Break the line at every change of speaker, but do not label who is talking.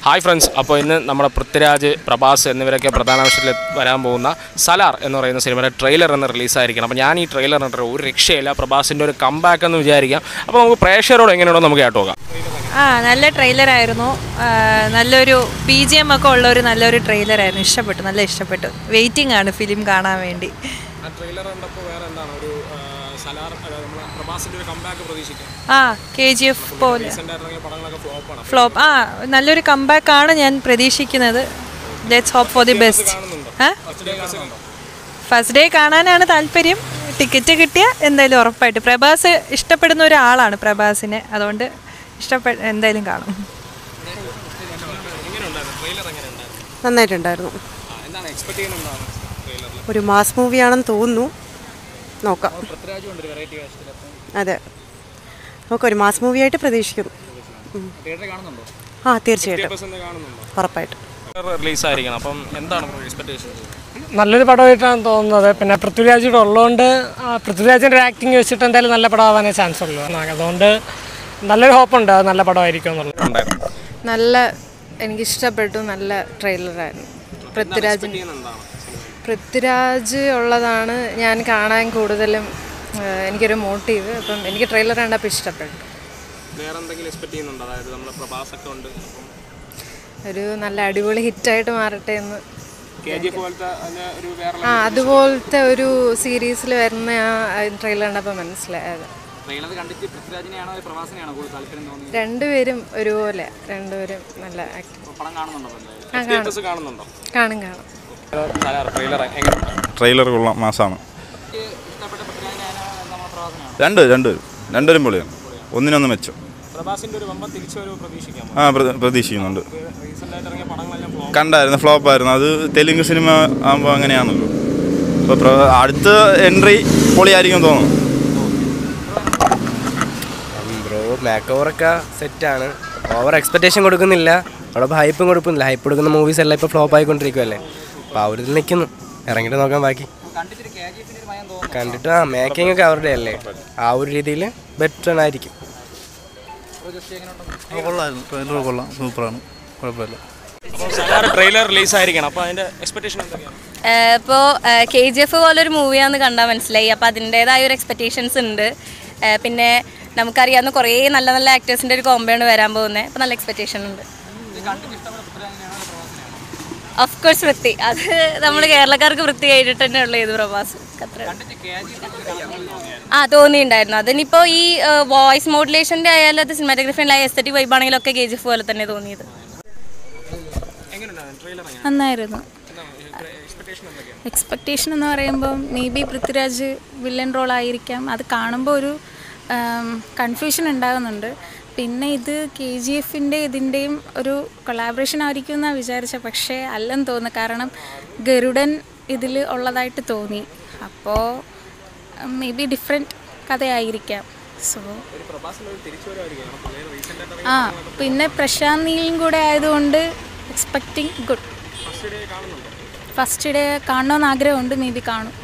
Hi friends അപ്പോൾ ഇന്ന് നമ്മുടെ പൃഥ്വിരാജ് പ്രഭാസ് എന്നിവരൊക്കെ പ്രധാന വേഷത്തിൽ വരാൻ പോകുന്ന സലാർ എന്ന് പറയുന്ന സിനിമയുടെ ട്രെയിലർ എന്ന് റിലീസായിരിക്കണം അപ്പോൾ ഞാൻ ഈ ട്രെയിലർ കണ്ടിട്ട് ഒരു രക്ഷയില്ല പ്രഭാസിൻ്റെ ഒരു കമ്പാക്ക് എന്ന് വിചാരിക്കാം അപ്പോൾ നമുക്ക് പ്രേക്ഷകരോട് എങ്ങനെയാണോ നമുക്ക് കേട്ടോ നോക്കാം
ആ നല്ല ട്രെയിലർ ആയിരുന്നു ആ, നല്ലൊരു ബി ജി എം ഒക്കെ ഉള്ള ഒരു നല്ലൊരു ട്രെയിലർ ആയിരുന്നു ഇഷ്ടപ്പെട്ടു നല്ല ഇഷ്ടപ്പെട്ടു വെയിറ്റിംഗ് ആണ് ഫിലിം കാണാൻ വേണ്ടി
ആ ട്രെയിലർ കണ്ടപ്പോൾ വേറെ എന്താണ് ഒരു സലാർ പ്രഭാസിൻ്റെ ഒരു കമ്പാക്ക് പ്രതീക്ഷിക്കാം
ആ കെ ജി എഫ് പോലെ
ഇറങ്ങിയ പടങ്ങളൊക്കെ ഫ്ലോപ്പാണ്
ഫ്ലോപ്പ് ആ നല്ലൊരു കമ്പാക്ക് ആണ് ഞാൻ പ്രതീക്ഷിക്കുന്നത് let's hope for the best first day കാണാനാണ് താല്പര്യം ടിക്കറ്റ് കിട്ടിയ എന്തായാലും ഉറപ്പായിട്ട് പ്രഭാസ് ഇഷ്ടപ്പെടുന്ന ഒരാളാണ് പ്രഭാസിനെ അതുകൊണ്ട് ഇഷ്ടപ്പെ എന്തായാലും കാണും
നന്നായിട്ടുണ്ടായിരുന്നു
എന്താണ് എക്സ്പെക്ട് ചെയ്യുന്നതാണ് ട്രെയിലറിൽ
ഒരു മാസ് മൂവിയാണെന്ന് തോന്നുന്നു നോക്കാം
പൃഥ്വിരാജ് ഉണ്ട് വെറൈറ്റി കാസ്റ്റിൽ
അതെ നമുക്കൊരു മാസ് മൂവിയായിട്ട് പ്രതീക്ഷിക്കുന്നു ഉം.
തിയേറ്ററിൽ കാണുന്നുണ്ടോ
ആ തീർച്ചയായിട്ടും
ബസ് കാണുന്നുണ്ടോ
ഉറപ്പായിട്ടും
റിലീസായിരിക്കണം അപ്പം എന്താണ് എക്സ്പെക്ടേഷൻ
നല്ലൊരു പടമായിട്ടാണ് തോന്നുന്നത് പിന്നെ പൃഥ്വിരാജിയുടെ ഉള്ളതുകൊണ്ട് ആ, പൃഥ്വിരാജിൻ്റെ ഒരു ആക്ടിങ് വെച്ചിട്ട് എന്തായാലും നല്ല പടമാവാനേ ചാൻസ് ഉള്ളൂ അതുകൊണ്ട് നല്ലൊരു ഹോപ്പുണ്ട് അത് നല്ല പടമായിരിക്കും എന്നുള്ളത്
നല്ല എനിക്കിഷ്ടപ്പെട്ടു നല്ല ട്രെയിലറായിരുന്നു പൃഥ്വിരാജിന് പൃഥ്വിരാജ് ഉള്ളതാണ് ഞാൻ കാണാൻ കൂടുതലും ആ, എനിക്കൊരു മോട്ടീവ് അപ്പം എനിക്ക് ട്രെയിലർ കണ്ടപ്പോൾ ഇഷ്ടപ്പെട്ടു
വേറെ എന്തെങ്കിലും എക്സ്പെക്ട് ചെയ്യുന്നുണ്ടോ അതായത് നമ്മുടെ പ്രഭാസൊക്കെ ഉണ്ട്
ഒരു നല്ല അടിപൊളി ഹിറ്റായിട്ട് മാറട്ടെ എന്ന്
കെ ജി എഫ് പോലത്തെ അതിന്റെ ഒരു വേറെ
ആ അതുപോലത്തെ ഒരു സീരീസിൽ വരുന്ന ആ ട്രെയിലർ കണ്ടപ്പോൾ മനസ്സിലായത്
ട്രെയിലർ കണ്ടിട്ട് പൃഥ്വിരാജിനെയാണോ പ്രഭാസിനെയാണോ കൂടുതൽ താല്പര്യം തോന്നിയത്
രണ്ടുപേരും ഒരുപോലെ രണ്ടുപേരും നല്ല ആക്ടിങ്
പടം കാണുന്നുണ്ടോ
ആ കാണും
കാണുന്നുണ്ടോ
കാണും കാണും
ട്രെയിലർ എങ്ങനെ
ട്രെയിലർ കൊള്ളാം മാസാണ് രണ്ട് രണ്ട് രണ്ടുപേരും പൊളിയാണ് ഒന്നിനൊന്ന് മെച്ചം
പ്രഭാസിന്റെ ഒരു വമ്പ തിരിച്ചു വരവ് പ്രതീക്ഷിക്കാമോ
ആ പ്ര- പ്രതീക്ഷിക്കുന്നുണ്ട്
റീസെന്റ് ആയിട്ട് ഇറങ്ങിയ പടങ്ങളെല്ലാം ഫ്ലോ
കണ്ടായിരുന്നു ഫ്ലോപ്പായിരുന്നു അത് തെലുങ്ക് സിനിമ ആകുമ്പോൾ അങ്ങനെയാണല്ലോ അപ്പോൾ പ്ര- അടുത്ത എൻട്രി പൊളിയായിരിക്കും തോന്നുന്നു
ബ്രോ മേക്ക് ഓവറൊക്കെ സെറ്റാണ് ഓവർ എക്സ്പെക്റ്റേഷൻ കൊടുക്കുന്നില്ല അവിടെ ഹൈപ്പും കൊടുക്കുന്നില്ല ഹൈപ്പ് കൊടുക്കുന്ന മൂവീസ് എല്ലാം ഇപ്പോൾ ഫ്ലോപ്പ് ആയിക്കൊണ്ടിരിക്കുമല്ലേ അപ്പോൾ ആ ഒരു ഇതിൽ നിൽക്കുന്നു ഇറങ്ങിയിട്ട് നോക്കാൻ ബാക്കി കണ്ടിട്ട് ആ മേക്കിംഗ് ഒക്കെ അവരുടെ അല്ലേ ആ ഒരു രീതിയിൽ ബെറ്റർ ആയിരിക്കും
കൊള്ളായിരുന്നു ട്രെയിലർ കൊള്ളാം സൂപ്പറാണ് കുഴപ്പമില്ല
സലാർ ട്രെയിലർ റിലീസ് ആയിരിക്കണം അപ്പോൾ അതിന്റെ എക്സ്പെക്ടേഷൻ എന്തൊക്കെയാണ്
ഇപ്പോൾ കെ ജി എഫ് പോലൊരു മൂവിയാണെന്ന് കണ്ടാൽ മനസ്സിലായി അപ്പോൾ അതിൻ്റേതായ ഒരു എക്സ്പെക്റ്റേഷൻസ് ഉണ്ട് ആ, പിന്നെ നമുക്കറിയാവുന്ന കുറേ നല്ല നല്ല ആക്ടേഴ്സിൻ്റെ ഒരു കോമ്പൗണ്ട് വരാൻ പോകുന്നത് അപ്പോൾ നല്ല എക്സ്പെക്റ്റേഷൻ ഉണ്ട് ഓഫ് കോഴ്സ് വൃത്തി അത് നമ്മൾ കേരളക്കാർക്ക് വൃത്തി കഴിഞ്ഞിട്ട് തന്നെ ഉള്ള ഏത് പ്രവാസം അത്ര ആ തോന്നിയിട്ടുണ്ടായിരുന്നു അതിനിപ്പോൾ ഈ വോയിസ് മോഡുലേഷൻ്റെ ആയാലും അത് സിനിമാറ്റോഗ്രഫി എസ്തറ്റിക് വൈബ് ആണെങ്കിലും ഒക്കെ കെ ജി എഫ് പോലെ തന്നെ തോന്നിയത്
നന്നായിരുന്നു എക്സ്പെക്റ്റേഷൻ എന്ന് പറയുമ്പോൾ maybe Prithviraj villain role ആയിരിക്കാം അത് കാണുമ്പോൾ ഒരു കൺഫ്യൂഷൻ ഉണ്ടാകുന്നുണ്ട് പിന്നെ ഇത് കെ ജി എഫിൻ്റെ ഇതിൻ്റെയും ഒരു കൊളാബറേഷൻ ആയിരിക്കും എന്നാണ് വിചാരിച്ചത് പക്ഷേ അല്ലെന്ന് തോന്നുന്നു കാരണം ഗരുഡൻ ഇതിൽ ഉള്ളതായിട്ട് തോന്നി അപ്പോൾ മേ ബി ഡിഫറെൻറ്റ് കഥയായിരിക്കാം സോ ആ പിന്നെ പ്രശാന്ത് നീലും കൂടെ ആയതുകൊണ്ട് എക്സ്പെക്റ്റിംഗ് ഗുഡ് ഫസ്റ്റ് ഡേ കാണണമെന്ന് ആഗ്രഹമുണ്ട് മേ ബി കാണും